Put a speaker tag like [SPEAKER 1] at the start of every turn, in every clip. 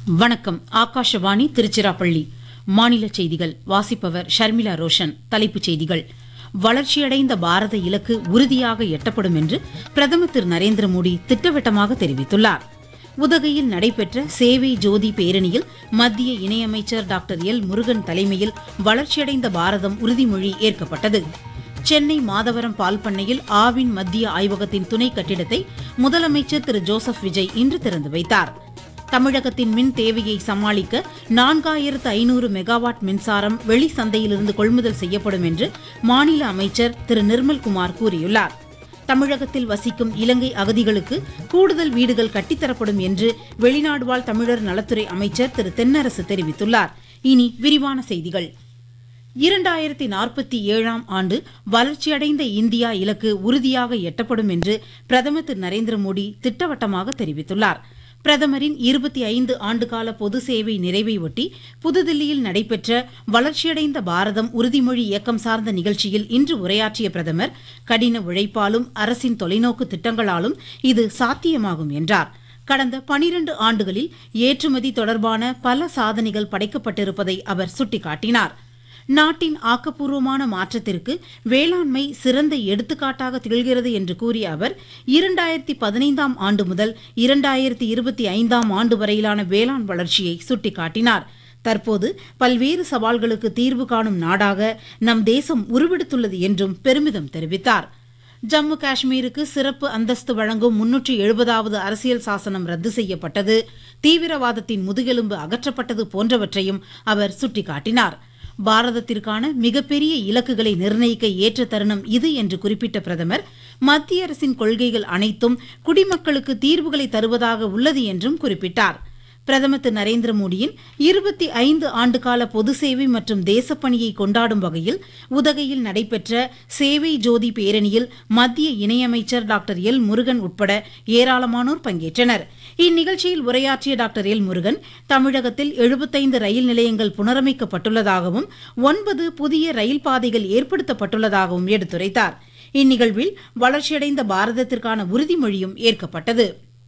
[SPEAKER 1] வணக்கம் ஆகாஷவாணி திருச்சிராப்பள்ளி மாநில செய்திகள் வாசிப்பவர் ஷர்மிளா ரோஷன் தலைப்புச் செய்திகள் வளர்ச்சியடைந்த பாரத இலக்கு உறுதியாக எட்டப்படும் என்று பிரதமர் திரு நரேந்திர மோடி திட்டவட்டமாக தெரிவித்துள்ளார் உதகையில் நடைபெற்ற சேவை ஜோதி பேரணியில் மத்திய இணையமைச்சர் டாக்டர் எல் முருகன் தலைமையில் வளர்ச்சியடைந்த பாரதம் உறுதிமொழி ஏற்கப்பட்டது சென்னை மாதவரம் பால் பண்ணையில் ஆவின் மத்திய ஆய்வகத்தின் துணை கட்டிடத்தை முதலமைச்சர் திரு ஜோசப் விஜய் இன்று திறந்து வைத்தார் தமிழகத்தின் மின் தேவையை சமாளிக்க நான்காயிரத்து ஐநூறு மெகாவாட் மின்சாரம் வெளி சந்தையிலிருந்து கொள்முதல் செய்யப்படும் என்று மாநில அமைச்சர் திரு நிர்மல்குமார் கூறியுள்ளார் தமிழகத்தில் வசிக்கும் இலங்கை அகதிகளுக்கு கூடுதல் வீடுகள் கட்டித்தரப்படும் என்று வெளிநாடு வாழ் தமிழர் நலத்துறை அமைச்சர் திரு தென்னரசு தெரிவித்துள்ளார் இனி விரிவான செய்திகள் இரண்டாயிரத்தி நாற்பத்தி ஏழாம் ஆண்டு வளர்ச்சியடைந்த இந்தியா இலக்கு உறுதியாக எட்டப்படும் என்று பிரதமர் திரு நரேந்திர மோடி திட்டவட்டமாக தெரிவித்துள்ளார் பிரதமரின் இருபத்தி ஐந்து ஆண்டுகால பொது சேவை நிறைவை ஒட்டி புதுதில்லியில் நடைபெற்ற வளர்ச்சியடைந்த பாரதம் உறுதிமொழி இயக்கம் சார்ந்த நிகழ்ச்சியில் இன்று உரையாற்றிய பிரதமர் கடின உழைப்பாலும் அரசின் தொலைநோக்கு திட்டங்களாலும் இது சாத்தியமாகும் என்றார் கடந்த பனிரண்டு ஆண்டுகளில் ஏற்றுமதி தொடர்பான பல சாதனைகள் படைக்கப்பட்டிருப்பதை அவர் சுட்டிக்காட்டினார் நாட்டின் ஆக்கப்பூர்வமான மாற்றத்திற்கு வேளாண்மை சிறந்த எடுத்துக்காட்டாக திகழ்கிறது என்று கூறிய அவர் இரண்டாயிரத்தி பதினைந்தாம் ஆண்டு முதல் இரண்டாயிரத்தி இருபத்தி ஐந்தாம் ஆண்டு வரையிலான வேளாண் வளர்ச்சியை சுட்டிக்காட்டினார் தற்போது பல்வேறு சவால்களுக்கு தீர்வு காணும் நாடாக நம் தேசம் உருவெடுத்துள்ளது என்றும் பெருமிதம் தெரிவித்தார் ஜம்மு காஷ்மீருக்கு சிறப்பு அந்தஸ்து வழங்கும் முன்னூற்றி எழுபதாவது அரசியல் சாசனம் ரத்து செய்யப்பட்டது தீவிரவாதத்தின் முதுகெலும்பு அகற்றப்பட்டது போன்றவற்றையும் அவர் சுட்டிக்காட்டினார் பாரதத்திற்கான மிகப்பெரிய இலக்குகளை நிர்ணயிக்க ஏற்ற தருணம் இது என்று குறிப்பிட்ட பிரதமர் மத்திய அரசின் கொள்கைகள் அனைத்தும் குடிமக்களுக்கு தீர்வுகளை தருவதாக உள்ளது என்றும் குறிப்பிட்டார் பிரதமர் திரு நரேந்திர மோடியின் இருபத்தி ஐந்து ஆண்டுகால பொது சேவை மற்றும் தேசப்பணியை கொண்டாடும் வகையில் உதகையில் நடைபெற்ற சேவை ஜோதி பேரணியில் மத்திய இணையமைச்சர் டாக்டர் எல் முருகன் உட்பட ஏராளமானோர் பங்கேற்றனர் இந்நிகழ்ச்சியில் உரையாற்றிய டாக்டர் எல் முருகன் தமிழகத்தில் எழுபத்தைந்து ரயில் நிலையங்கள் புனரமைக்கப்பட்டுள்ளதாகவும் ஒன்பது புதிய ரயில் பாதைகள் ஏற்படுத்தப்பட்டுள்ளதாகவும் எடுத்துரைத்தார் இந்நிகழ்வில் வளர்ச்சியடைந்த பாரதத்திற்கான உறுதிமொழியும் ஏற்கப்பட்டது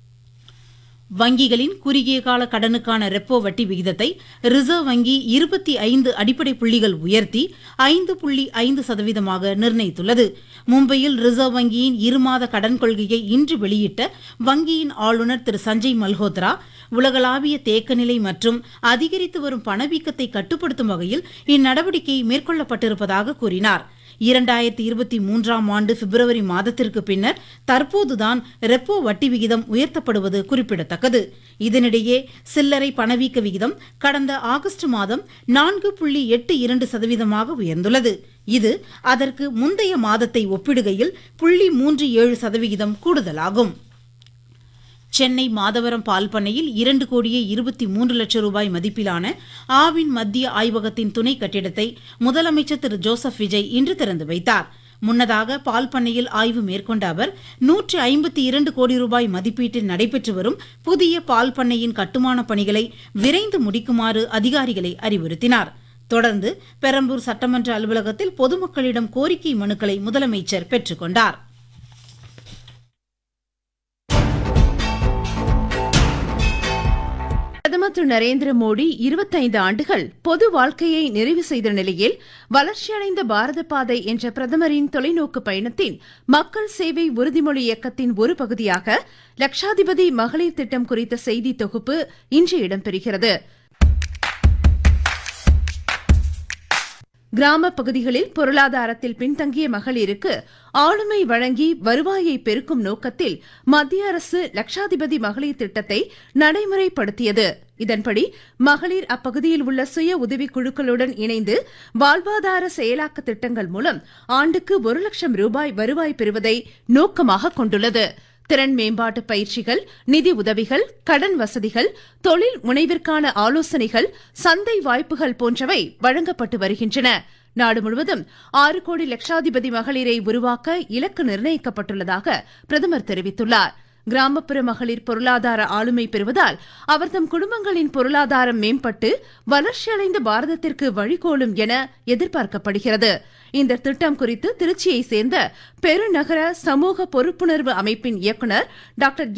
[SPEAKER 1] வங்கிகளின் குறுகிய கால கடனுக்கான ரெப்போ வட்டி விகிதத்தை ரிசர்வ் வங்கி இருபத்தி ஐந்து அடிப்படை புள்ளிகள் உயர்த்தி ஐந்து புள்ளி ஐந்து சதவீதமாக நிர்ணயித்துள்ளது மும்பையில் ரிசர்வ் வங்கியின் இருமாத கடன் கொள்கையை இன்று வெளியிட்ட வங்கியின் ஆளுநர் திரு சஞ்சய் மல்ஹோத்ரா உலகளாவிய தேக்கநிலை மற்றும் அதிகரித்து வரும் பணவீக்கத்தை கட்டுப்படுத்தும் வகையில் இந்நடவடிக்கை மேற்கொள்ளப்பட்டிருப்பதாக கூறினார் இரண்டாயிரத்தி இருபத்தி மூன்றாம் ஆண்டு பிப்ரவரி மாதத்திற்கு பின்னர் தற்போதுதான் ரெப்போ வட்டி விகிதம் உயர்த்தப்படுவது குறிப்பிடத்தக்கது இதனிடையே சில்லறை பணவீக்க விகிதம் கடந்த ஆகஸ்ட் மாதம் நான்கு புள்ளி எட்டு இரண்டு சதவீதமாக உயர்ந்துள்ளது இது அதற்கு முந்தைய மாதத்தை ஒப்பிடுகையில் புள்ளி மூன்று ஏழு சதவிகிதம் கூடுதலாகும் சென்னை மாதவரம் பால் பண்ணையில் இரண்டு கோடியே இருபத்தி மூன்று லட்சம் ரூபாய் மதிப்பிலான ஆவின் மத்திய ஆய்வகத்தின் துணை கட்டிடத்தை முதலமைச்சர் திரு ஜோசப் விஜய் இன்று திறந்து வைத்தார் முன்னதாக பால் பண்ணையில் ஆய்வு மேற்கொண்ட அவர் நூற்று ஐம்பத்தி இரண்டு கோடி ரூபாய் மதிப்பீட்டில் நடைபெற்று வரும் புதிய பால் பண்ணையின் கட்டுமான பணிகளை விரைந்து முடிக்குமாறு அதிகாரிகளை அறிவுறுத்தினார் தொடர்ந்து பெரம்பூர் சட்டமன்ற அலுவலகத்தில் பொதுமக்களிடம் கோரிக்கை மனுக்களை முதலமைச்சர் பெற்றுக் கொண்டார்
[SPEAKER 2] பிரதமர் திரு நரேந்திர மோடி இருபத்தைந்து ஆண்டுகள் பொது வாழ்க்கையை நிறைவு செய்த நிலையில் வளர்ச்சியடைந்த பாரத பாதை என்ற பிரதமரின் தொலைநோக்கு பயணத்தின் மக்கள் சேவை உறுதிமொழி இயக்கத்தின் ஒரு பகுதியாக லட்சாதிபதி மகளிர் திட்டம் குறித்த செய்தி தொகுப்பு இன்று இடம்பெறுகிறது கிராம பகுதிகளில் பொருளாதாரத்தில் பின்தங்கிய மகளிருக்கு ஆளுமை வழங்கி வருவாயை பெருக்கும் நோக்கத்தில் மத்திய அரசு லட்சாதிபதி மகளிர் திட்டத்தை நடைமுறைப்படுத்தியது இதன்படி மகளிர் அப்பகுதியில் உள்ள சுய உதவிக் குழுக்களுடன் இணைந்து வாழ்வாதார செயலாக்க திட்டங்கள் மூலம் ஆண்டுக்கு ஒரு லட்சம் ரூபாய் வருவாய் பெறுவதை நோக்கமாக கொண்டுள்ளது திறன் மேம்பாட்டு பயிற்சிகள் நிதி உதவிகள் கடன் வசதிகள் தொழில் முனைவிற்கான ஆலோசனைகள் சந்தை வாய்ப்புகள் போன்றவை வழங்கப்பட்டு வருகின்றன நாடு முழுவதும் ஆறு கோடி லட்சாதிபதி மகளிரை உருவாக்க இலக்கு நிர்ணயிக்கப்பட்டுள்ளதாக பிரதமர் தெரிவித்துள்ளார் கிராமப்புற மகளிர் பொருளாதார ஆளுமை பெறுவதால் அவர்தம் குடும்பங்களின் பொருளாதாரம் மேம்பட்டு வளர்ச்சியடைந்த பாரதத்திற்கு வழிகோலும் என எதிர்பார்க்கப்படுகிறது இந்த திட்டம் குறித்து திருச்சியை சேர்ந்த பெருநகர சமூக பொறுப்புணர்வு அமைப்பின் இயக்குநர் டாக்டர்